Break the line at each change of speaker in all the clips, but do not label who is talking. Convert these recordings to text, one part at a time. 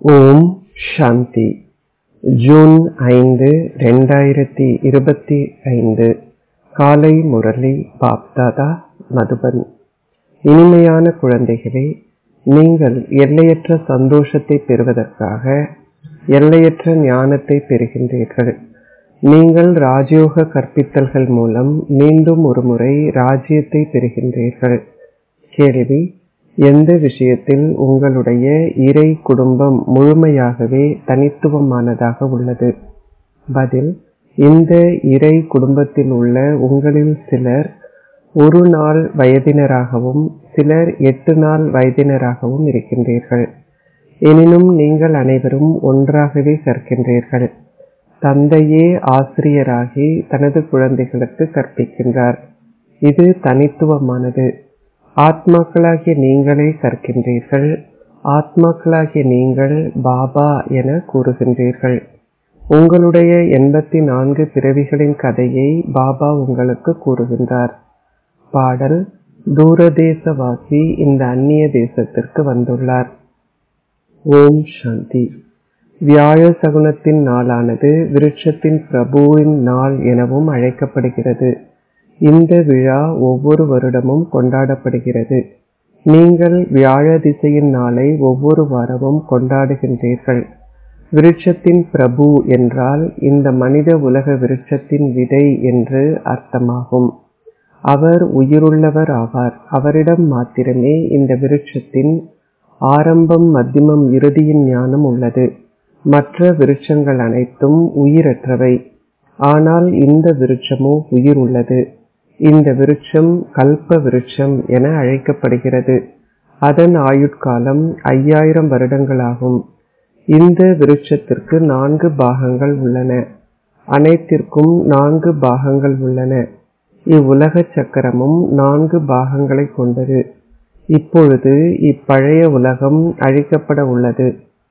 ஓம் சாந்தி June ஐந்து ரெண்டாயிரத்தி இருபத்தி ஐந்து காலை முரளி பாப்தாதா மதுபன் இனிமையான குழந்தைகளே நீங்கள் எல்லையற்ற சந்தோஷத்தை பெறுவதற்காக எல்லையற்ற ஞானத்தை பெறுகின்றீர்கள் நீங்கள் ராஜயோக கற்பித்தல்கள் மூலம் மீண்டும் ஒருமுறை ராஜ்யத்தை பெறுகின்றீர்கள் கேள்வி எந்த விஷயத்தில் உங்களுடைய இறை குடும்பம் முழுமையாகவே தனித்துவமானதாக உள்ளது பதில் இந்த இறை குடும்பத்தில் உள்ள உங்களில் சிலர் ஒரு நாள் வயதினராகவும் சிலர் எட்டு நாள் வயதினராகவும் இருக்கின்றீர்கள் எனினும் நீங்கள் அனைவரும் ஒன்றாகவே கற்கின்றீர்கள் தந்தையே ஆசிரியராகி தனது குழந்தைகளுக்கு கற்பிக்கின்றார் இது தனித்துவமானது ஆத்மாக்களாகிய நீங்களே கற்கின்றீர்கள் ஆத்மாக்களாகிய நீங்கள் பாபா என கூறுகின்றீர்கள் உங்களுடைய எண்பத்தி நான்கு பிறவிகளின் கதையை பாபா உங்களுக்கு கூறுகின்றார் பாடல் தூரதேசவாசி இந்த அந்நிய தேசத்திற்கு வந்துள்ளார் ஓம் சாந்தி வியாழ சகுனத்தின் நாளானது விருட்சத்தின் பிரபுவின் நாள் எனவும் அழைக்கப்படுகிறது இந்த விழா ஒவ்வொரு வருடமும் கொண்டாடப்படுகிறது நீங்கள் வியாழ திசையின் நாளை ஒவ்வொரு வாரமும் கொண்டாடுகின்றீர்கள் விருட்சத்தின் பிரபு என்றால் இந்த மனித உலக விருட்சத்தின் விதை என்று அர்த்தமாகும் அவர் உயிருள்ளவர் ஆவார் அவரிடம் மாத்திரமே இந்த விருட்சத்தின் ஆரம்பம் மத்தியமம் இறுதியின் ஞானம் உள்ளது மற்ற விருட்சங்கள் அனைத்தும் உயிரற்றவை ஆனால் இந்த விருட்சமோ உயிர் உள்ளது இந்த விருட்சம் கல்ப விருட்சம் என அழைக்கப்படுகிறது அதன் ஆயுட்காலம் ஐயாயிரம் வருடங்களாகும் இந்த விருட்சத்திற்கு நான்கு பாகங்கள் உள்ளன அனைத்திற்கும் நான்கு பாகங்கள் உள்ளன இவ்வுலக சக்கரமும் நான்கு பாகங்களை கொண்டது இப்பொழுது இப்பழைய உலகம் அழிக்கப்பட உள்ளது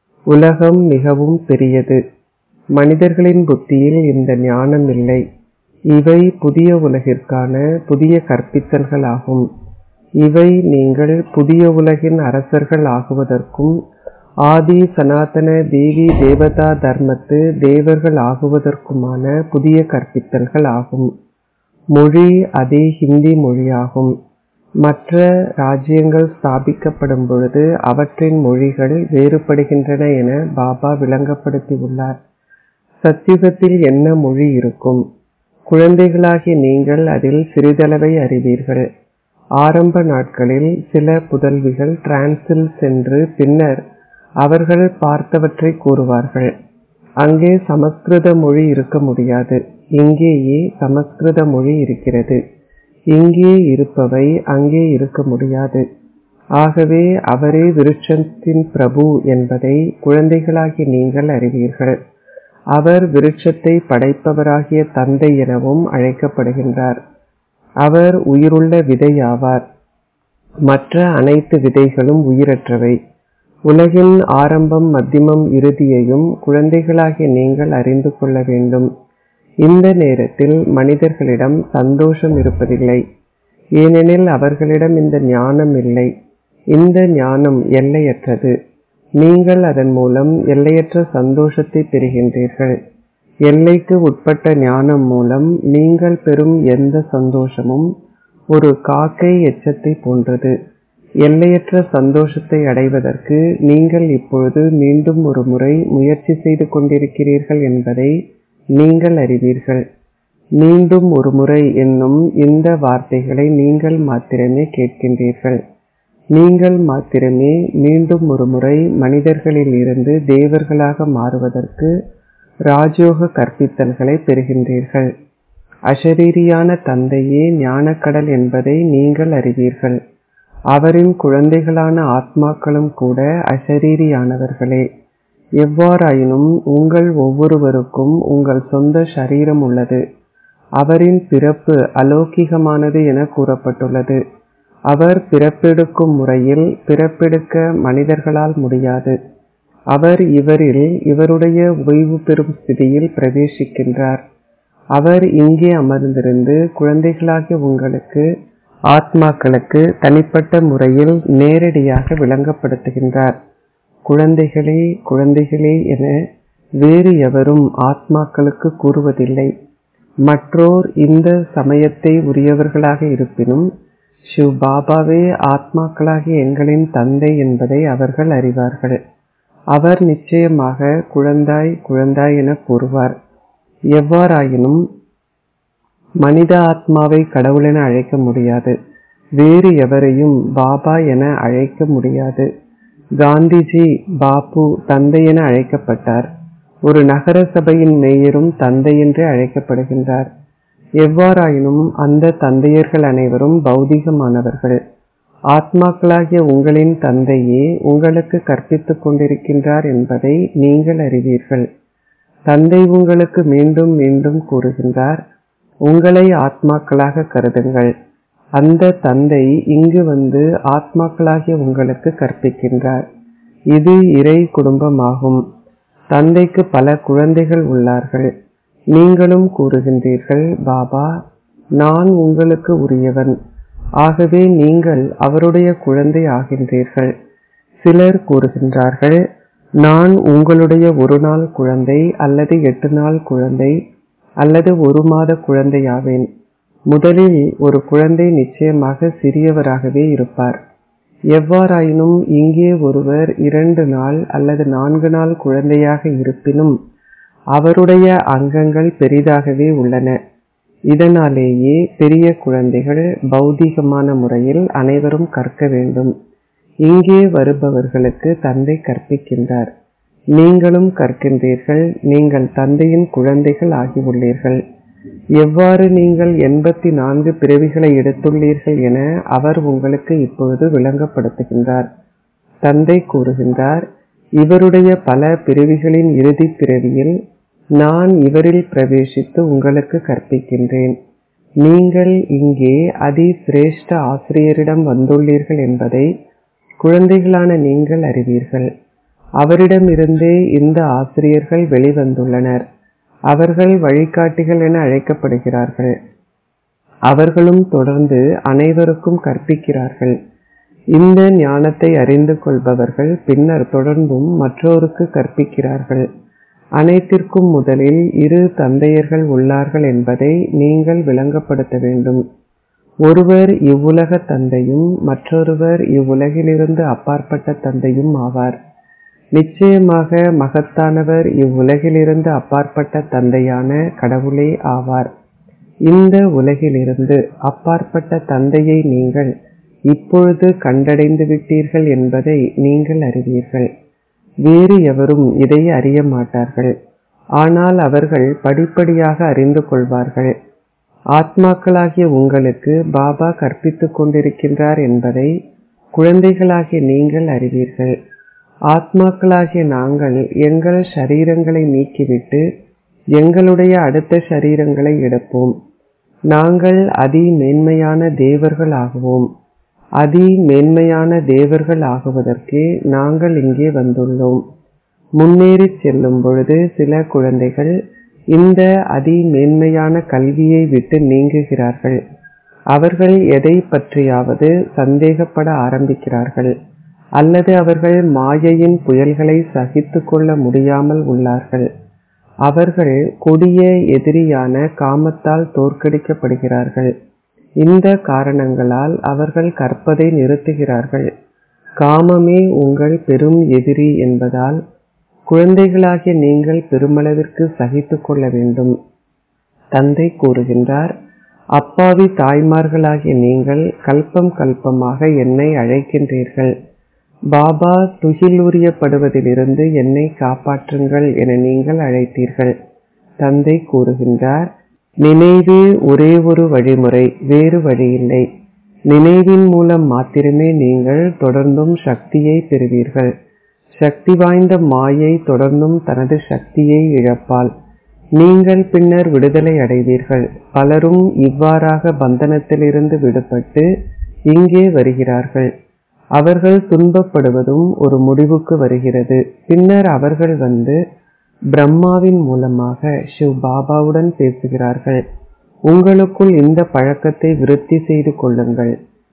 உலகம் மிகவும் பெரியது மனிதர்களின் புத்தியில் இந்த ஞானம் இல்லை இவை புதிய உலகிற்கான புதிய கற்பித்தல்கள் ஆகும் இவை நீங்கள் புதிய உலகின் அரசர்கள் ஆகுவதற்கும் ஆதி சனாதன தேவி தேவதா தர்மத்து தேவர்கள் ஆகுவதற்குமான புதிய கற்பித்தல்கள் ஆகும் மொழி அதே ஹிந்தி மொழியாகும் மற்ற ராஜ்யங்கள் ஸ்தாபிக்கப்படும் பொழுது அவற்றின் மொழிகள் வேறுபடுகின்றன என பாபா விளங்கப்படுத்தியுள்ளார் சத்தியுகத்தில் என்ன மொழி இருக்கும் குழந்தைகளாகிய நீங்கள் அதில் சிறிதளவை அறிவீர்கள் ஆரம்ப நாட்களில் சில புதல்விகள் டிரான்ஸில் சென்று பின்னர் அவர்கள் பார்த்தவற்றை கூறுவார்கள் அங்கே சமஸ்கிருத மொழி இருக்க முடியாது இங்கேயே சமஸ்கிருத மொழி இருக்கிறது இங்கே இருப்பவை அங்கே இருக்க முடியாது ஆகவே அவரே விருட்சத்தின் பிரபு என்பதை குழந்தைகளாகி நீங்கள் அறிவீர்கள் அவர் விருட்சத்தை படைப்பவராகிய தந்தை எனவும் அழைக்கப்படுகின்றார் அவர் உயிருள்ள விதை ஆவார் மற்ற அனைத்து விதைகளும் உயிரற்றவை உலகின் ஆரம்பம் மத்தியமம் இறுதியையும் குழந்தைகளாகிய நீங்கள் அறிந்து கொள்ள வேண்டும் இந்த நேரத்தில் மனிதர்களிடம் சந்தோஷம் இருப்பதில்லை ஏனெனில் அவர்களிடம் இந்த ஞானம் இல்லை இந்த ஞானம் எல்லையற்றது நீங்கள் அதன் மூலம் எல்லையற்ற சந்தோஷத்தை பெறுகின்றீர்கள் எல்லைக்கு உட்பட்ட ஞானம் மூலம் நீங்கள் பெறும் எந்த சந்தோஷமும் ஒரு காக்கை எச்சத்தை போன்றது எல்லையற்ற சந்தோஷத்தை அடைவதற்கு நீங்கள் இப்பொழுது மீண்டும் ஒரு முறை முயற்சி செய்து கொண்டிருக்கிறீர்கள் என்பதை நீங்கள் அறிவீர்கள் மீண்டும் ஒரு முறை என்னும் இந்த வார்த்தைகளை நீங்கள் மாத்திரமே கேட்கின்றீர்கள் நீங்கள் மாத்திரமே மீண்டும் ஒரு முறை மனிதர்களில் இருந்து தேவர்களாக மாறுவதற்கு ராஜயோக கற்பித்தல்களை பெறுகின்றீர்கள் அஷரீரியான தந்தையே ஞானக்கடல் என்பதை நீங்கள் அறிவீர்கள் அவரின் குழந்தைகளான ஆத்மாக்களும் கூட அஷரீரியானவர்களே எவ்வாறாயினும் உங்கள் ஒவ்வொருவருக்கும் உங்கள் சொந்த சரீரம் உள்ளது அவரின் பிறப்பு அலௌகிகமானது என கூறப்பட்டுள்ளது அவர் பிறப்பெடுக்கும் முறையில் பிறப்பெடுக்க மனிதர்களால் முடியாது அவர் இவரில் இவருடைய ஓய்வு பெறும் ஸ்திதியில் பிரவேசிக்கின்றார் அவர் இங்கே அமர்ந்திருந்து குழந்தைகளாகிய உங்களுக்கு ஆத்மாக்களுக்கு தனிப்பட்ட முறையில் நேரடியாக விளங்கப்படுத்துகின்றார் குழந்தைகளே குழந்தைகளே என வேறு எவரும் ஆத்மாக்களுக்கு கூறுவதில்லை மற்றோர் இந்த சமயத்தை உரியவர்களாக இருப்பினும் சிவ் பாபாவே ஆத்மாக்களாகிய எங்களின் தந்தை என்பதை அவர்கள் அறிவார்கள் அவர் நிச்சயமாக குழந்தாய் குழந்தாய் என கூறுவார் எவ்வாறாயினும் மனித ஆத்மாவை கடவுளென அழைக்க முடியாது வேறு எவரையும் பாபா என அழைக்க முடியாது காந்திஜி பாபு தந்தை என அழைக்கப்பட்டார் ஒரு நகர சபையின் மேயரும் தந்தை என்று அழைக்கப்படுகின்றார் எவ்வாறாயினும் அந்த தந்தையர்கள் அனைவரும் பௌதிகமானவர்கள் ஆத்மாக்களாகிய உங்களின் தந்தையே உங்களுக்கு கற்பித்துக் கொண்டிருக்கின்றார் என்பதை நீங்கள் அறிவீர்கள் தந்தை உங்களுக்கு மீண்டும் மீண்டும் கூறுகின்றார் உங்களை ஆத்மாக்களாக கருதுங்கள் அந்த தந்தை இங்கு வந்து ஆத்மாக்களாகிய உங்களுக்கு கற்பிக்கின்றார் இது இறை குடும்பமாகும் தந்தைக்கு பல குழந்தைகள் உள்ளார்கள் நீங்களும் கூறுகின்றீர்கள் பாபா நான் உங்களுக்கு உரியவன் ஆகவே நீங்கள் அவருடைய குழந்தை ஆகின்றீர்கள் சிலர் கூறுகின்றார்கள் நான் உங்களுடைய ஒரு நாள் குழந்தை அல்லது எட்டு நாள் குழந்தை அல்லது ஒரு மாத குழந்தையாவேன் முதலில் ஒரு குழந்தை நிச்சயமாக சிறியவராகவே இருப்பார் எவ்வாறாயினும் இங்கே ஒருவர் இரண்டு நாள் அல்லது நான்கு நாள் குழந்தையாக இருப்பினும் அவருடைய அங்கங்கள் பெரிதாகவே உள்ளன இதனாலேயே பெரிய குழந்தைகள் பௌதீகமான முறையில் அனைவரும் கற்க வேண்டும் இங்கே வருபவர்களுக்கு தந்தை கற்பிக்கின்றார் நீங்களும் கற்கின்றீர்கள் நீங்கள் தந்தையின் குழந்தைகள் ஆகியுள்ளீர்கள் எவ்வாறு நீங்கள் எண்பத்தி நான்கு பிறவிகளை எடுத்துள்ளீர்கள் என அவர் உங்களுக்கு இப்பொழுது விளங்கப்படுத்துகின்றார் தந்தை கூறுகின்றார் இவருடைய பல பிறவிகளின் இறுதி பிறவியில் நான் இவரில் பிரவேசித்து உங்களுக்கு கற்பிக்கின்றேன் நீங்கள் இங்கே அதி சிரேஷ்ட ஆசிரியரிடம் வந்துள்ளீர்கள் என்பதை குழந்தைகளான நீங்கள் அறிவீர்கள் அவரிடமிருந்தே இந்த ஆசிரியர்கள் வெளிவந்துள்ளனர் அவர்கள் வழிகாட்டிகள் என அழைக்கப்படுகிறார்கள் அவர்களும் தொடர்ந்து அனைவருக்கும் கற்பிக்கிறார்கள் இந்த ஞானத்தை அறிந்து கொள்பவர்கள் பின்னர் தொடர்ந்தும் மற்றோருக்கு கற்பிக்கிறார்கள் அனைத்திற்கும் முதலில் இரு தந்தையர்கள் உள்ளார்கள் என்பதை நீங்கள் விளங்கப்படுத்த வேண்டும் ஒருவர் இவ்வுலக தந்தையும் மற்றொருவர் இவ்வுலகிலிருந்து அப்பாற்பட்ட தந்தையும் ஆவார் நிச்சயமாக மகத்தானவர் இவ்வுலகிலிருந்து அப்பாற்பட்ட தந்தையான கடவுளே ஆவார் இந்த உலகிலிருந்து அப்பாற்பட்ட தந்தையை நீங்கள் இப்பொழுது கண்டடைந்து விட்டீர்கள் என்பதை நீங்கள் அறிவீர்கள் வேறு எவரும் இதை அறிய மாட்டார்கள் ஆனால் அவர்கள் படிப்படியாக அறிந்து கொள்வார்கள் ஆத்மாக்களாகிய உங்களுக்கு பாபா கற்பித்துக் கொண்டிருக்கின்றார் என்பதை குழந்தைகளாகிய நீங்கள் அறிவீர்கள் ஆத்மாக்களாகிய நாங்கள் எங்கள் சரீரங்களை நீக்கிவிட்டு எங்களுடைய அடுத்த சரீரங்களை எடுப்போம் நாங்கள் அதி மேன்மையான தேவர்கள் ஆகுவோம் அதி மேன்மையான தேவர்கள் ஆகுவதற்கே நாங்கள் இங்கே வந்துள்ளோம் முன்னேறி செல்லும் பொழுது சில குழந்தைகள் இந்த அதி மேன்மையான கல்வியை விட்டு நீங்குகிறார்கள் அவர்கள் எதை பற்றியாவது சந்தேகப்பட ஆரம்பிக்கிறார்கள் அல்லது அவர்கள் மாயையின் புயல்களை சகித்து கொள்ள முடியாமல் உள்ளார்கள் அவர்கள் கொடிய எதிரியான காமத்தால் தோற்கடிக்கப்படுகிறார்கள் இந்த காரணங்களால் அவர்கள் கற்பதை நிறுத்துகிறார்கள் காமமே உங்கள் பெரும் எதிரி என்பதால் குழந்தைகளாகிய நீங்கள் பெருமளவிற்கு சகித்து கொள்ள வேண்டும் தந்தை கூறுகின்றார் அப்பாவி தாய்மார்களாகிய நீங்கள் கல்பம் கல்பமாக என்னை அழைக்கின்றீர்கள் பாபா துகிலுரியப்படுவதிலிருந்து என்னை காப்பாற்றுங்கள் என நீங்கள் அழைத்தீர்கள் தந்தை கூறுகின்றார் நினைவே ஒரே ஒரு வழிமுறை வேறு வழியில்லை நினைவின் மூலம் மாத்திரமே நீங்கள் தொடர்ந்தும் சக்தியை பெறுவீர்கள் சக்தி வாய்ந்த மாயை தொடர்ந்தும் தனது சக்தியை இழப்பால் நீங்கள் பின்னர் விடுதலை அடைவீர்கள் பலரும் இவ்வாறாக பந்தனத்திலிருந்து விடுபட்டு இங்கே வருகிறார்கள் அவர்கள் துன்பப்படுவதும் ஒரு முடிவுக்கு வருகிறது பின்னர் அவர்கள் வந்து பிரம்மாவின் மூலமாக சிவ் பாபாவுடன் பேசுகிறார்கள் உங்களுக்குள் இந்த பழக்கத்தை விருத்தி செய்து கொள்ளுங்கள்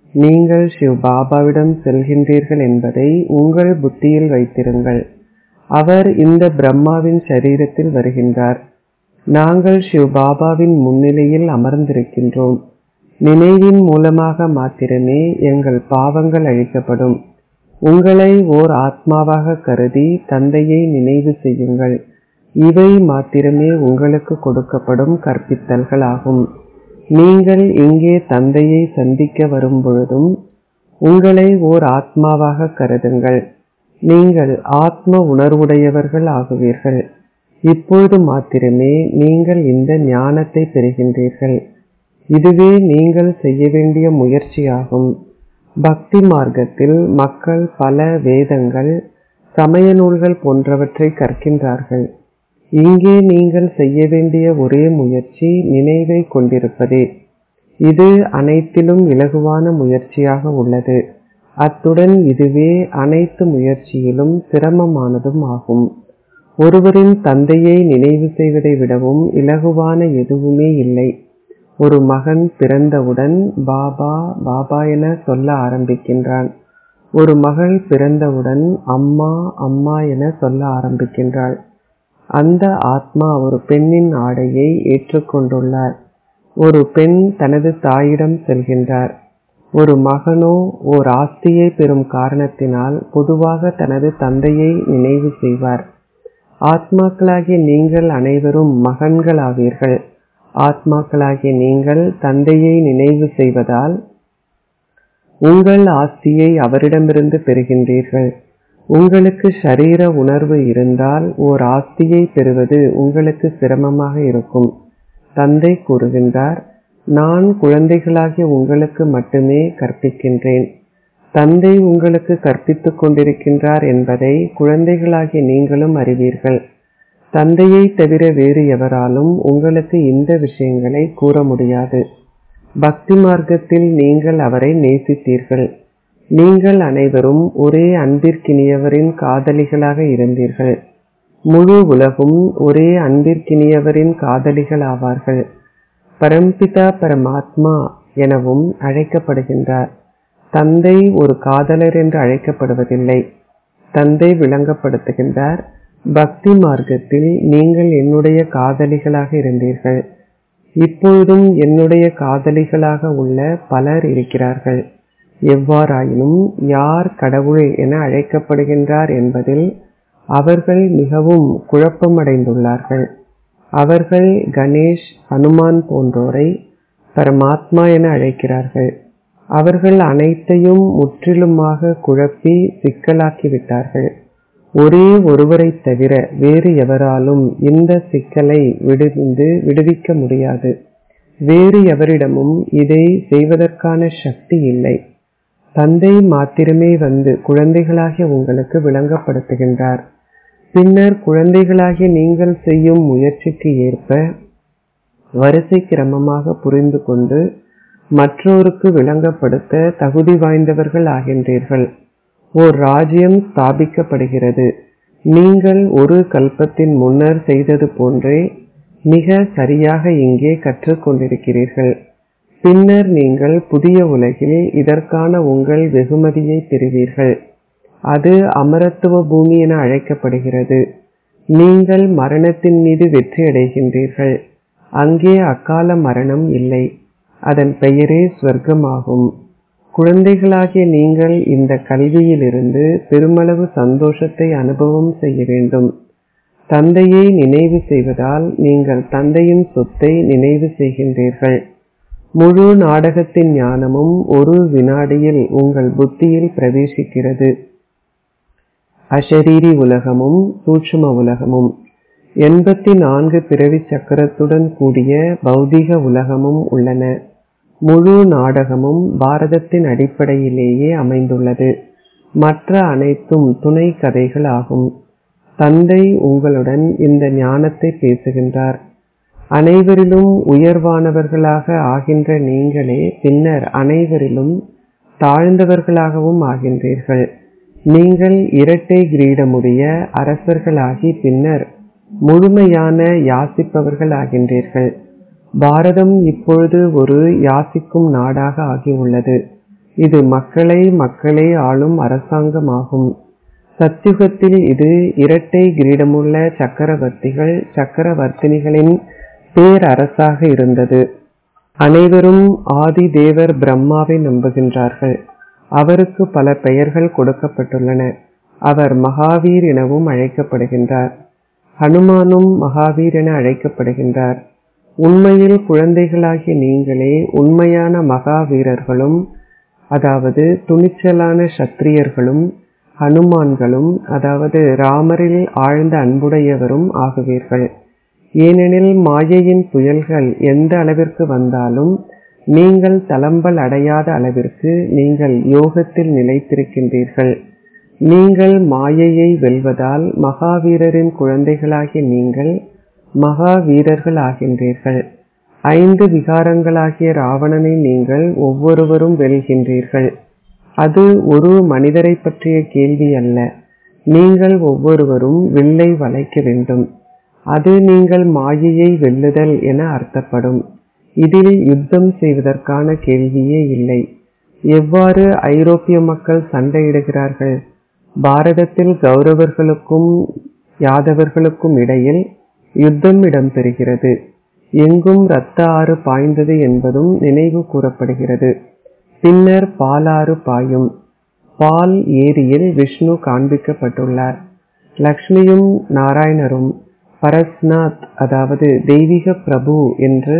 நீங்கள் சிவ் பாபாவிடம் செல்கின்றீர்கள் என்பதை உங்கள் புத்தியில் வைத்திருங்கள் அவர் இந்த பிரம்மாவின் சரீரத்தில் வருகின்றார் நாங்கள் சிவ் பாபாவின் முன்னிலையில் அமர்ந்திருக்கின்றோம் நினைவின் மூலமாக மாத்திரமே எங்கள் பாவங்கள் அழிக்கப்படும் உங்களை ஓர் ஆத்மாவாக கருதி தந்தையை நினைவு செய்யுங்கள் இவை மாத்திரமே உங்களுக்கு கொடுக்கப்படும் கற்பித்தல்கள் ஆகும் நீங்கள் இங்கே தந்தையை சந்திக்க வரும் பொழுதும் உங்களை ஓர் ஆத்மாவாக கருதுங்கள் நீங்கள் ஆத்ம உணர்வுடையவர்கள் ஆகுவீர்கள் இப்பொழுது மாத்திரமே நீங்கள் இந்த ஞானத்தை பெறுகின்றீர்கள் இதுவே நீங்கள் செய்ய வேண்டிய முயற்சியாகும் பக்தி மார்க்கத்தில் மக்கள் பல வேதங்கள் சமய நூல்கள் போன்றவற்றை கற்கின்றார்கள் இங்கே நீங்கள் செய்ய வேண்டிய ஒரே முயற்சி நினைவை கொண்டிருப்பதே இது அனைத்திலும் இலகுவான முயற்சியாக உள்ளது அத்துடன் இதுவே அனைத்து முயற்சியிலும் சிரமமானதும் ஆகும் ஒருவரின் தந்தையை நினைவு செய்வதை விடவும் இலகுவான எதுவுமே இல்லை ஒரு மகன் பிறந்தவுடன் பாபா பாபா என சொல்ல ஆரம்பிக்கின்றான் ஒரு மகள் பிறந்தவுடன் அம்மா அம்மா என சொல்ல ஆரம்பிக்கின்றாள் அந்த ஆத்மா ஒரு பெண்ணின் ஆடையை ஏற்றுக்கொண்டுள்ளார் ஒரு பெண் தனது தாயிடம் செல்கின்றார் ஒரு மகனோ ஓர் ஆஸ்தியை பெறும் காரணத்தினால் பொதுவாக தனது தந்தையை நினைவு செய்வார் ஆத்மாக்களாகிய நீங்கள் அனைவரும் மகன்களாவீர்கள் ஆத்மாக்களாகிய நீங்கள் தந்தையை நினைவு செய்வதால் உங்கள் ஆஸ்தியை அவரிடமிருந்து பெறுகின்றீர்கள் உங்களுக்கு ஷரீர உணர்வு இருந்தால் ஓர் ஆஸ்தியை பெறுவது உங்களுக்கு சிரமமாக இருக்கும் தந்தை கூறுகின்றார் நான் குழந்தைகளாகிய உங்களுக்கு மட்டுமே கற்பிக்கின்றேன் தந்தை உங்களுக்கு கற்பித்துக் கொண்டிருக்கின்றார் என்பதை குழந்தைகளாகிய நீங்களும் அறிவீர்கள் தந்தையை தவிர வேறு எவராலும் உங்களுக்கு இந்த விஷயங்களை கூற முடியாது பக்தி மார்க்கத்தில் நீங்கள் அவரை நேசித்தீர்கள் நீங்கள் அனைவரும் ஒரே அன்பிற்கினியவரின் காதலிகளாக இருந்தீர்கள் முழு உலகும் ஒரே அன்பிற்கினியவரின் காதலிகள் ஆவார்கள் பரம்பிதா பரமாத்மா எனவும் அழைக்கப்படுகின்றார் தந்தை ஒரு காதலர் என்று அழைக்கப்படுவதில்லை தந்தை விளங்கப்படுத்துகின்றார் பக்தி மார்க்கத்தில் நீங்கள் என்னுடைய காதலிகளாக இருந்தீர்கள் இப்பொழுதும் என்னுடைய காதலிகளாக உள்ள பலர் இருக்கிறார்கள் எவ்வாறாயினும் யார் கடவுள் என அழைக்கப்படுகின்றார் என்பதில் அவர்கள் மிகவும் குழப்பமடைந்துள்ளார்கள் அவர்கள் கணேஷ் ஹனுமான் போன்றோரை பரமாத்மா என அழைக்கிறார்கள் அவர்கள் அனைத்தையும் முற்றிலுமாக குழப்பி சிக்கலாக்கிவிட்டார்கள் ஒரே ஒருவரை தவிர வேறு எவராலும் இந்த சிக்கலை விடுவிந்து விடுவிக்க முடியாது வேறு எவரிடமும் இதை செய்வதற்கான சக்தி இல்லை தந்தை மாத்திரமே வந்து குழந்தைகளாகிய உங்களுக்கு விளங்கப்படுத்துகின்றார் பின்னர் குழந்தைகளாகிய நீங்கள் செய்யும் முயற்சிக்கு ஏற்ப வரிசை கிரமமாக புரிந்து கொண்டு மற்றோருக்கு விளங்கப்படுத்த தகுதி வாய்ந்தவர்கள் ஆகின்றீர்கள் ஓர் ராஜ்யம் ஸ்தாபிக்கப்படுகிறது நீங்கள் ஒரு கல்பத்தின் முன்னர் செய்தது போன்றே மிக சரியாக இங்கே கற்றுக்கொண்டிருக்கிறீர்கள் பின்னர் நீங்கள் புதிய உலகில் இதற்கான உங்கள் வெகுமதியை பெறுவீர்கள் அது அமரத்துவ பூமி என அழைக்கப்படுகிறது நீங்கள் மரணத்தின் மீது வெற்றி அடைகின்றீர்கள் அங்கே அக்கால மரணம் இல்லை அதன் பெயரே ஸ்வர்க்கமாகும் குழந்தைகளாகிய நீங்கள் இந்த கல்வியிலிருந்து பெருமளவு சந்தோஷத்தை அனுபவம் செய்ய வேண்டும் தந்தையை நினைவு செய்வதால் நீங்கள் தந்தையின் சொத்தை நினைவு செய்கின்றீர்கள் முழு நாடகத்தின் ஞானமும் ஒரு வினாடியில் உங்கள் புத்தியில் பிரவேசிக்கிறது அஷரீரி உலகமும் சூட்சும உலகமும் எண்பத்தி நான்கு பிறவி சக்கரத்துடன் கூடிய பௌதிக உலகமும் உள்ளன முழு நாடகமும் பாரதத்தின் அடிப்படையிலேயே அமைந்துள்ளது மற்ற அனைத்தும் துணை கதைகள் ஆகும் தந்தை உங்களுடன் இந்த ஞானத்தை பேசுகின்றார் அனைவரிலும் உயர்வானவர்களாக ஆகின்ற நீங்களே பின்னர் அனைவரிலும் தாழ்ந்தவர்களாகவும் ஆகின்றீர்கள் நீங்கள் இரட்டை கிரீடமுடைய அரசர்களாகி பின்னர் முழுமையான யாசிப்பவர்கள் ஆகின்றீர்கள் பாரதம் இப்பொழுது ஒரு யாசிக்கும் நாடாக ஆகியுள்ளது இது மக்களை மக்களே ஆளும் அரசாங்கமாகும் சத்யுகத்தில் இது இரட்டை கிரீடமுள்ள சக்கரவர்த்திகள் சக்கரவர்த்தினிகளின் பேரரசாக இருந்தது அனைவரும் ஆதி தேவர் பிரம்மாவை நம்புகின்றார்கள் அவருக்கு பல பெயர்கள் கொடுக்கப்பட்டுள்ளன அவர் மகாவீர் எனவும் அழைக்கப்படுகின்றார் ஹனுமானும் மகாவீர் என அழைக்கப்படுகின்றார் உண்மையில் குழந்தைகளாகிய நீங்களே உண்மையான மகாவீரர்களும் அதாவது துணிச்சலான சத்திரியர்களும் ஹனுமான்களும் அதாவது ராமரில் ஆழ்ந்த அன்புடையவரும் ஆகுவீர்கள் ஏனெனில் மாயையின் புயல்கள் எந்த அளவிற்கு வந்தாலும் நீங்கள் தளம்பல் அடையாத அளவிற்கு நீங்கள் யோகத்தில் நிலைத்திருக்கின்றீர்கள் நீங்கள் மாயையை வெல்வதால் மகாவீரரின் குழந்தைகளாகிய நீங்கள் மகாவீரர்கள் ஆகின்றீர்கள் ஐந்து விகாரங்களாகிய ராவணனை நீங்கள் ஒவ்வொருவரும் வெல்கின்றீர்கள் அது ஒரு மனிதரை பற்றிய கேள்வி அல்ல நீங்கள் ஒவ்வொருவரும் வில்லை வளைக்க வேண்டும் அது நீங்கள் மாயையை வெல்லுதல் என அர்த்தப்படும் இதில் யுத்தம் செய்வதற்கான கேள்வியே இல்லை எவ்வாறு ஐரோப்பிய மக்கள் சண்டையிடுகிறார்கள் பாரதத்தில் கௌரவர்களுக்கும் யாதவர்களுக்கும் இடையில் யுத்தம் இடம்பெறுகிறது எங்கும் இரத்த ஆறு பாய்ந்தது என்பதும் நினைவு கூறப்படுகிறது பின்னர் பாலாறு பாயும் பால் ஏரியில் விஷ்ணு காண்பிக்கப்பட்டுள்ளார் லக்ஷ்மியும் நாராயணரும் பரஸ்நாத் அதாவது தெய்வீக பிரபு என்று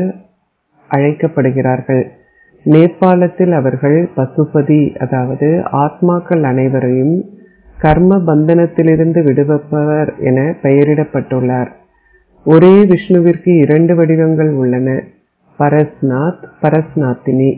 அழைக்கப்படுகிறார்கள் நேபாளத்தில் அவர்கள் பசுபதி அதாவது ஆத்மாக்கள் அனைவரையும் கர்ம பந்தனத்திலிருந்து விடுவிப்பவர் என பெயரிடப்பட்டுள்ளார் ஒரே விஷ்ணுவிற்கு இரண்டு வடிவங்கள் உள்ளன பரஸ்நாத் பரஸ்நாத்தினி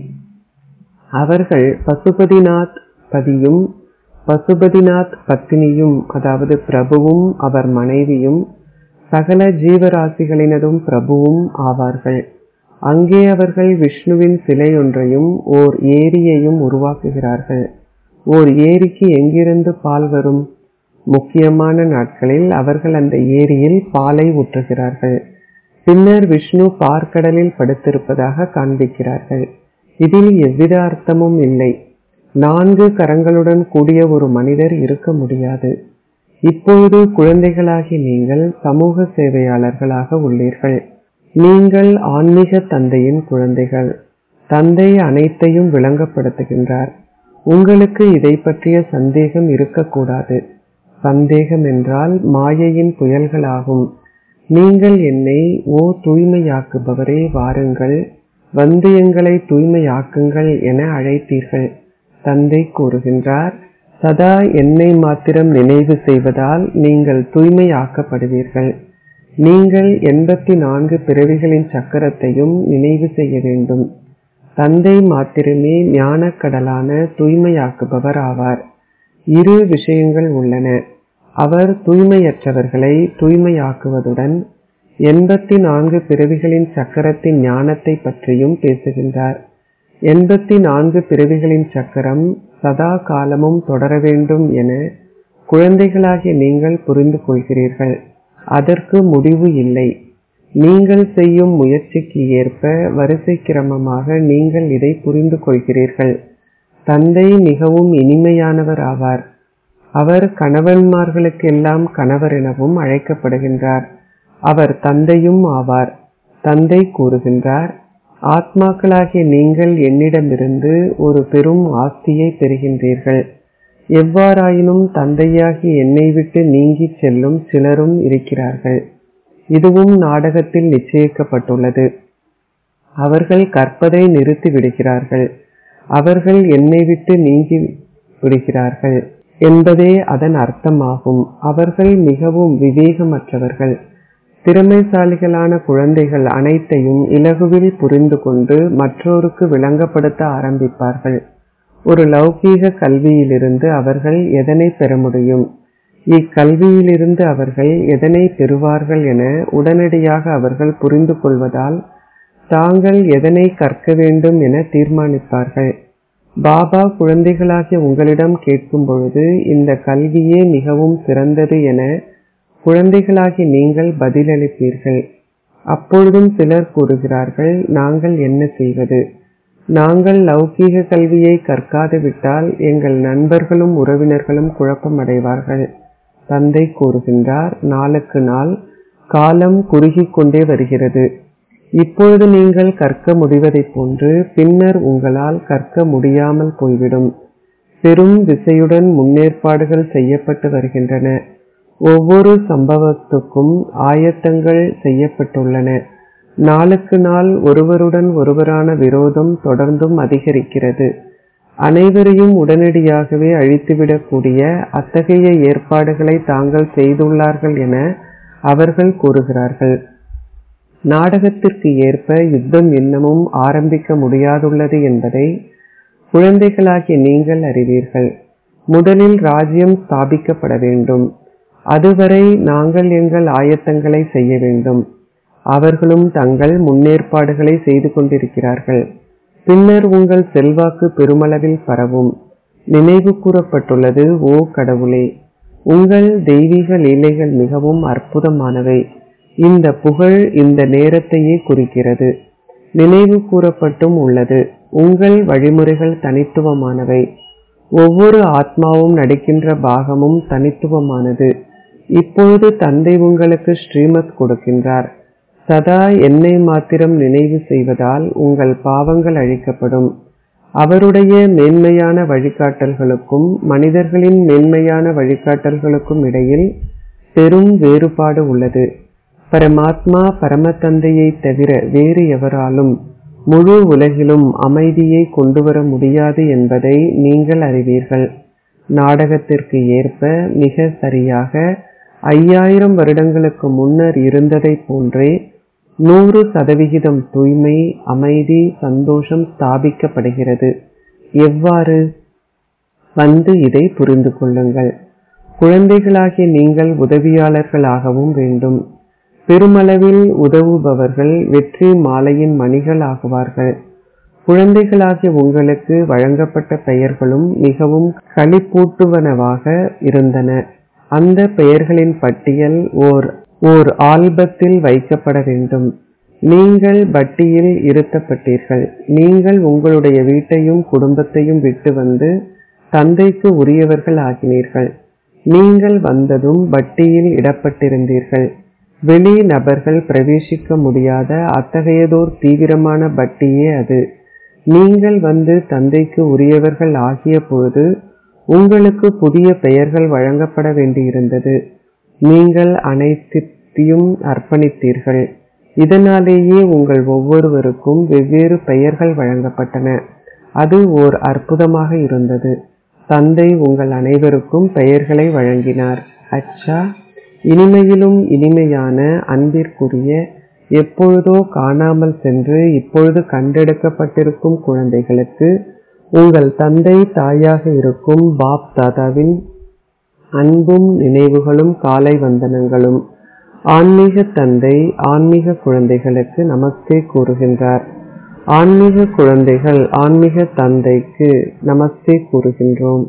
அவர்கள் பசுபதிநாத் பதியும் பசுபதிநாத் பத்தினியும் அதாவது பிரபுவும் அவர் மனைவியும் சகல ஜீவராசிகளினதும் பிரபுவும் ஆவார்கள் அங்கே அவர்கள் விஷ்ணுவின் சிலை ஒன்றையும் ஓர் ஏரியையும் உருவாக்குகிறார்கள் ஓர் ஏரிக்கு எங்கிருந்து பால் வரும் முக்கியமான நாட்களில் அவர்கள் அந்த ஏரியில் பாலை ஊற்றுகிறார்கள் பின்னர் விஷ்ணு பார்க்கடலில் படுத்திருப்பதாக காண்பிக்கிறார்கள் இதில் எவ்வித அர்த்தமும் இல்லை நான்கு கரங்களுடன் கூடிய ஒரு மனிதர் இருக்க முடியாது இப்பொழுது குழந்தைகளாகி நீங்கள் சமூக சேவையாளர்களாக உள்ளீர்கள் நீங்கள் ஆன்மீக தந்தையின் குழந்தைகள் தந்தை அனைத்தையும் விளங்கப்படுத்துகின்றார் உங்களுக்கு இதை பற்றிய சந்தேகம் இருக்கக்கூடாது சந்தேகம் என்றால் மாயையின் புயல்களாகும் நீங்கள் என்னை ஓ தூய்மையாக்குபவரே வாருங்கள் வந்து எங்களை தூய்மையாக்குங்கள் என அழைத்தீர்கள் தந்தை கூறுகின்றார் சதா என்னை மாத்திரம் நினைவு செய்வதால் நீங்கள் தூய்மையாக்கப்படுவீர்கள் நீங்கள் எண்பத்தி நான்கு பிறவிகளின் சக்கரத்தையும் நினைவு செய்ய வேண்டும் தந்தை மாத்திரமே ஞானக்கடலான தூய்மையாக்குபவர் ஆவார் இரு விஷயங்கள் உள்ளன அவர் தூய்மையற்றவர்களை தூய்மையாக்குவதுடன் எண்பத்தி நான்கு பிறவிகளின் சக்கரத்தின் ஞானத்தை பற்றியும் பேசுகின்றார் எண்பத்தி நான்கு பிறவிகளின் சக்கரம் சதா காலமும் தொடர வேண்டும் என குழந்தைகளாகிய நீங்கள் புரிந்து கொள்கிறீர்கள் அதற்கு முடிவு இல்லை நீங்கள் செய்யும் முயற்சிக்கு ஏற்ப வரிசை கிரமமாக நீங்கள் இதை புரிந்து கொள்கிறீர்கள் தந்தை மிகவும் இனிமையானவர் ஆவார் அவர் கணவன்மார்களுக்கெல்லாம் கணவர் எனவும் அழைக்கப்படுகின்றார் அவர் தந்தையும் ஆவார் தந்தை கூறுகின்றார் ஆத்மாக்களாகிய நீங்கள் என்னிடமிருந்து ஒரு பெரும் ஆஸ்தியை பெறுகின்றீர்கள் எவ்வாறாயினும் தந்தையாகி என்னை விட்டு நீங்கிச் செல்லும் சிலரும் இருக்கிறார்கள் இதுவும் நாடகத்தில் நிச்சயிக்கப்பட்டுள்ளது அவர்கள் கற்பதை நிறுத்தி விடுகிறார்கள் அவர்கள் என்னை விட்டு நீங்கி விடுகிறார்கள் என்பதே அதன் அர்த்தமாகும் அவர்கள் மிகவும் விவேகமற்றவர்கள் திறமைசாலிகளான குழந்தைகள் அனைத்தையும் இலகுவில் புரிந்து கொண்டு மற்றோருக்கு விளங்கப்படுத்த ஆரம்பிப்பார்கள் ஒரு லௌகீக கல்வியிலிருந்து அவர்கள் எதனை பெற முடியும் இக்கல்வியிலிருந்து அவர்கள் எதனை பெறுவார்கள் என உடனடியாக அவர்கள் புரிந்து கொள்வதால் தாங்கள் எதனை கற்க வேண்டும் என தீர்மானிப்பார்கள் பாபா குழந்தைகளாகிய உங்களிடம் கேட்கும் பொழுது இந்த கல்வியே மிகவும் சிறந்தது என குழந்தைகளாகி நீங்கள் பதிலளிப்பீர்கள் அப்பொழுதும் சிலர் கூறுகிறார்கள் நாங்கள் என்ன செய்வது நாங்கள் லௌகீக கல்வியை கற்காது விட்டால் எங்கள் நண்பர்களும் உறவினர்களும் குழப்பமடைவார்கள் தந்தை கூறுகின்றார் நாளுக்கு நாள் காலம் குறுகிக் கொண்டே வருகிறது இப்பொழுது நீங்கள் கற்க முடிவதைப் போன்று பின்னர் உங்களால் கற்க முடியாமல் போய்விடும் பெரும் விசையுடன் முன்னேற்பாடுகள் செய்யப்பட்டு வருகின்றன ஒவ்வொரு சம்பவத்துக்கும் ஆயத்தங்கள் செய்யப்பட்டுள்ளன நாளுக்கு நாள் ஒருவருடன் ஒருவரான விரோதம் தொடர்ந்தும் அதிகரிக்கிறது அனைவரையும் உடனடியாகவே அழித்துவிடக்கூடிய அத்தகைய ஏற்பாடுகளை தாங்கள் செய்துள்ளார்கள் என அவர்கள் கூறுகிறார்கள் நாடகத்திற்கு ஏற்ப யுத்தம் இன்னமும் ஆரம்பிக்க முடியாதுள்ளது என்பதை குழந்தைகளாகிய நீங்கள் அறிவீர்கள் முதலில் ராஜ்யம் ஸ்தாபிக்கப்பட வேண்டும் அதுவரை நாங்கள் எங்கள் ஆயத்தங்களை செய்ய வேண்டும் அவர்களும் தங்கள் முன்னேற்பாடுகளை செய்து கொண்டிருக்கிறார்கள் பின்னர் உங்கள் செல்வாக்கு பெருமளவில் பரவும் நினைவு கூறப்பட்டுள்ளது ஓ கடவுளே உங்கள் தெய்வீக லீலைகள் மிகவும் அற்புதமானவை இந்த புகழ் இந்த நேரத்தையே குறிக்கிறது நினைவு கூறப்பட்டும் உள்ளது உங்கள் வழிமுறைகள் தனித்துவமானவை ஒவ்வொரு ஆத்மாவும் நடிக்கின்ற பாகமும் தனித்துவமானது இப்பொழுது தந்தை உங்களுக்கு ஸ்ரீமத் கொடுக்கின்றார் சதா என்னை மாத்திரம் நினைவு செய்வதால் உங்கள் பாவங்கள் அழிக்கப்படும் அவருடைய மேன்மையான வழிகாட்டல்களுக்கும் மனிதர்களின் மேன்மையான வழிகாட்டல்களுக்கும் இடையில் பெரும் வேறுபாடு உள்ளது பரமாத்மா பரமதந்தையை தவிர வேறு எவராலும் முழு உலகிலும் அமைதியை கொண்டுவர முடியாது என்பதை நீங்கள் அறிவீர்கள் நாடகத்திற்கு ஏற்ப மிக சரியாக ஐயாயிரம் வருடங்களுக்கு முன்னர் இருந்ததை போன்றே நூறு சதவிகிதம் தூய்மை அமைதி சந்தோஷம் ஸ்தாபிக்கப்படுகிறது எவ்வாறு வந்து இதை புரிந்து கொள்ளுங்கள் குழந்தைகளாகிய நீங்கள் உதவியாளர்களாகவும் வேண்டும் பெருமளவில் உதவுபவர்கள் வெற்றி மாலையின் மணிகள் ஆகுவார்கள் குழந்தைகளாகிய உங்களுக்கு வழங்கப்பட்ட பெயர்களும் மிகவும் களிப்பூட்டுவனவாக இருந்தன அந்த பெயர்களின் பட்டியல் ஓர் ஓர் ஆல்பத்தில் வைக்கப்பட வேண்டும் நீங்கள் பட்டியில் இருத்தப்பட்டீர்கள் நீங்கள் உங்களுடைய வீட்டையும் குடும்பத்தையும் விட்டு வந்து தந்தைக்கு உரியவர்கள் ஆகினீர்கள் நீங்கள் வந்ததும் பட்டியில் இடப்பட்டிருந்தீர்கள் வெளி நபர்கள் பிரவேசிக்க முடியாத அத்தகையதோர் தீவிரமான பட்டியே அது நீங்கள் வந்து தந்தைக்கு உரியவர்கள் ஆகிய பொழுது உங்களுக்கு புதிய பெயர்கள் வழங்கப்பட வேண்டியிருந்தது நீங்கள் அனைத்தையும் அர்ப்பணித்தீர்கள் இதனாலேயே உங்கள் ஒவ்வொருவருக்கும் வெவ்வேறு பெயர்கள் வழங்கப்பட்டன அது ஓர் அற்புதமாக இருந்தது தந்தை உங்கள் அனைவருக்கும் பெயர்களை வழங்கினார் அச்சா இனிமையிலும் இனிமையான அன்பிற்குரிய எப்பொழுதோ காணாமல் சென்று இப்பொழுது கண்டெடுக்கப்பட்டிருக்கும் குழந்தைகளுக்கு உங்கள் தந்தை தாயாக இருக்கும் பாப் தாதாவின் அன்பும் நினைவுகளும் காலை வந்தனங்களும் ஆன்மீக தந்தை ஆன்மீக குழந்தைகளுக்கு நமஸ்தே கூறுகின்றார் ஆன்மீக குழந்தைகள் ஆன்மீக தந்தைக்கு நமஸ்தே கூறுகின்றோம்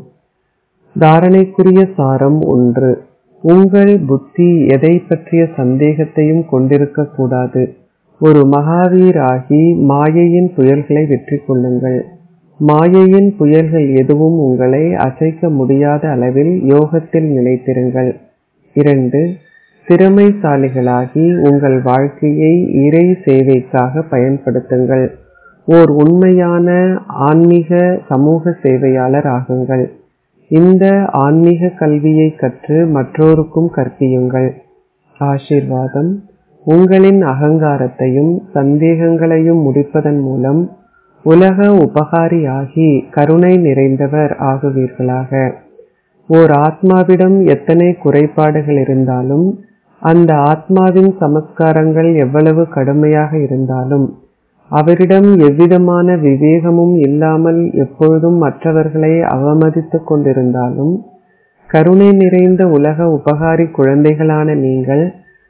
தாரணைக்குரிய சாரம் ஒன்று உங்கள் புத்தி எதை பற்றிய சந்தேகத்தையும் கொண்டிருக்க கூடாது ஒரு மகாவீராகி மாயையின் புயல்களை வெற்றி கொள்ளுங்கள் மாயையின் புயல்கள் எதுவும் உங்களை அசைக்க முடியாத அளவில் யோகத்தில் நிலைத்திருங்கள் இரண்டு திறமைசாலிகளாகி உங்கள் வாழ்க்கையை இறை சேவைக்காக பயன்படுத்துங்கள் ஓர் உண்மையான ஆன்மீக சமூக சேவையாளர் ஆகுங்கள் இந்த ஆன்மீக கல்வியை கற்று மற்றோருக்கும் கற்பியுங்கள் ஆசீர்வாதம் உங்களின் அகங்காரத்தையும் சந்தேகங்களையும் முடிப்பதன் மூலம் உலக உபகாரியாகி கருணை நிறைந்தவர் ஆகுவீர்களாக ஓர் ஆத்மாவிடம் எத்தனை குறைபாடுகள் இருந்தாலும் அந்த ஆத்மாவின் சமஸ்காரங்கள் எவ்வளவு கடுமையாக இருந்தாலும் அவரிடம் எவ்விதமான விவேகமும் இல்லாமல் எப்பொழுதும் மற்றவர்களை அவமதித்துக் கொண்டிருந்தாலும் கருணை நிறைந்த உலக உபகாரி குழந்தைகளான நீங்கள்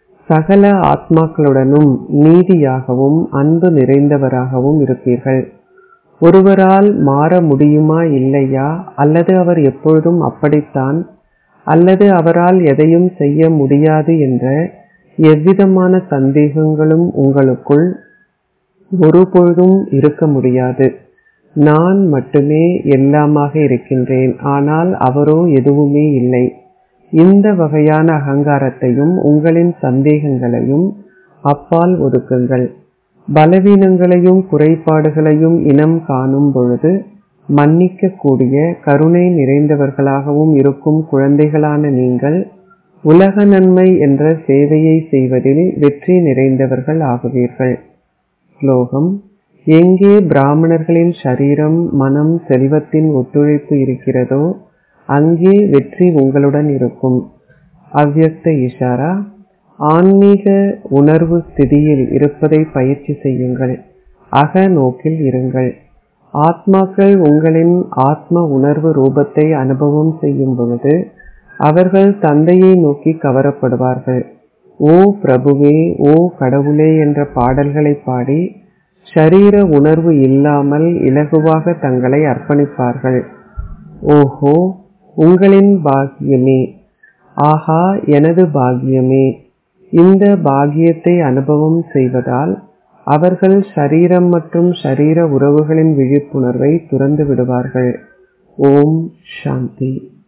சகல ஆத்மாக்களுடனும் நீதியாகவும் அன்பு நிறைந்தவராகவும் இருப்பீர்கள் ஒருவரால் மாற முடியுமா இல்லையா அல்லது அவர் எப்பொழுதும் அப்படித்தான் அல்லது அவரால் எதையும் செய்ய முடியாது என்ற எவ்விதமான சந்தேகங்களும் உங்களுக்குள் ஒருபொழுதும் இருக்க முடியாது நான் மட்டுமே எல்லாமாக இருக்கின்றேன் ஆனால் அவரோ எதுவுமே இல்லை இந்த வகையான அகங்காரத்தையும் உங்களின் சந்தேகங்களையும் அப்பால் ஒதுக்குங்கள் பலவீனங்களையும் குறைபாடுகளையும் இனம் காணும் பொழுது மன்னிக்கக்கூடிய கருணை நிறைந்தவர்களாகவும் இருக்கும் குழந்தைகளான நீங்கள் உலக நன்மை என்ற சேவையை செய்வதில் வெற்றி நிறைந்தவர்கள் ஆகுவீர்கள் ஸ்லோகம் எங்கே பிராமணர்களின் சரீரம் மனம் செல்வத்தின் ஒத்துழைப்பு இருக்கிறதோ அங்கே வெற்றி உங்களுடன் இருக்கும் அவ்யக்த இஷாரா ஆன்மீக உணர்வு ஸ்திதியில் இருப்பதை பயிற்சி செய்யுங்கள் அக நோக்கில் இருங்கள் ஆத்மாக்கள் உங்களின் ஆத்ம உணர்வு ரூபத்தை அனுபவம் செய்யும் பொழுது அவர்கள் தந்தையை நோக்கி கவரப்படுவார்கள் ஓ பிரபுவே ஓ கடவுளே என்ற பாடல்களை பாடி ஷரீர உணர்வு இல்லாமல் இலகுவாக தங்களை அர்ப்பணிப்பார்கள் ஓஹோ உங்களின் பாக்கியமே ஆஹா எனது பாக்கியமே இந்த பாக்கியத்தை அனுபவம் செய்வதால் அவர்கள் ஷரீரம் மற்றும் ஷரீர உறவுகளின் விழிப்புணர்வை துறந்து விடுவார்கள் ஓம் சாந்தி